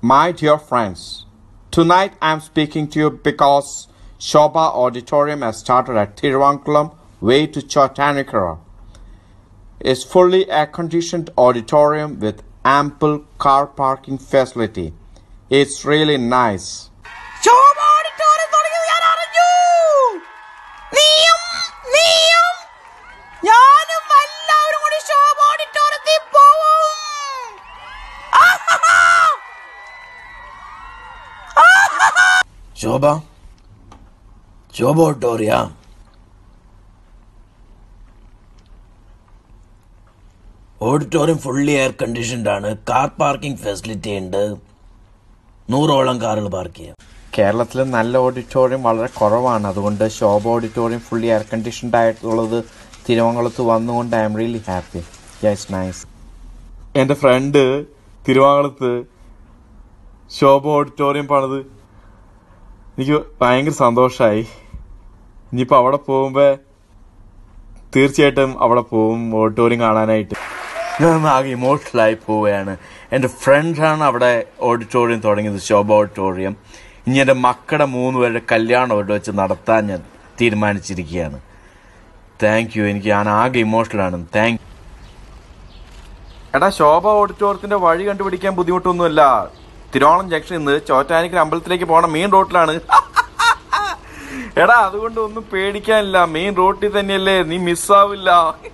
My dear friends, tonight I am speaking to you because Shobha Auditorium has started at Thiruvankulam way to Chotanikara. It's fully air-conditioned auditorium with ample car parking facility. It's really nice. Shobha auditorium തുടങ്ങിയത് ഞാൻ അറിഞ്ഞു നീയും നീയും ഞാനും എല്ലാവരും കൂടി ശോഭ ഓഡിറ്റോറിയത്തിൽ പോവും ആഹാഹാ. ശോഭ ശോഭ ഓട്ടോറിയ ഓഡിറ്റോറിയം ഫുള്ളി എയർ കണ്ടീഷൻഡ് ആണ് കാർ പാർക്കിംഗ് ഫെസിലിറ്റി ഉണ്ട് നൂറോളം കാറുകൾ പാർക്ക് ചെയ്യാം കേരളത്തിൽ നല്ല ഓഡിറ്റോറിയം വളരെ കുറവാണ് അതുകൊണ്ട് Shobha auditorium fully air conditioned ആയിട്ടുള്ളത് തിരുവനന്തപുരത്ത് വന്നുകൊണ്ട് I'm really happy yes nice എൻ്റെ ഫ്രണ്ട് തിരുവാങ്കുളത്ത് ശോഭ ഓഡിറ്റോറിയം പണിത് എനിക്ക് ഭയങ്കര സന്തോഷമായി ഇനിയിപ്പോൾ അവിടെ പോകുമ്പോൾ തീർച്ചയായിട്ടും അവിടെ പോകും ഓഡിറ്റോറിയം കാണാനായിട്ട് ഞാൻ ആകെ ഇമോഷണലായി പോവുകയാണ് എൻ്റെ ഫ്രണ്ടാണ് അവിടെ ഓഡിറ്റോറിയം തുടങ്ങിയത് ശോഭ ഓഡിറ്റോറിയം ഇനി എൻ്റെ മക്കളുടെ മൂന്ന് പേരുടെ കല്യാണം അവിടെ വെച്ച് നടത്താൻ ഞാൻ തീരുമാനിച്ചിരിക്കുകയാണ് താങ്ക് യു എനിക്ക് ഞാൻ ആകെ ഇമോഷണലാണ് താങ്ക് എടാ ശോഭ ഓഡിറ്റോറിയത്തിന്റെ വഴി കണ്ടുപിടിക്കാൻ ബുദ്ധിമുട്ടൊന്നുമില്ല തിരുവോണം ജംഗ്ഷനിൽ നിന്ന് ചോറ്റാനിക്കര അമ്പലത്തിലേക്ക് പോണ മെയിൻ റോഡിലാണ് എടാ അതുകൊണ്ട് ഒന്നും പേടിക്കാനില്ല മെയിൻ റോഡിൽ തന്നെയല്ലേ നീ മിസ്സാവില്ല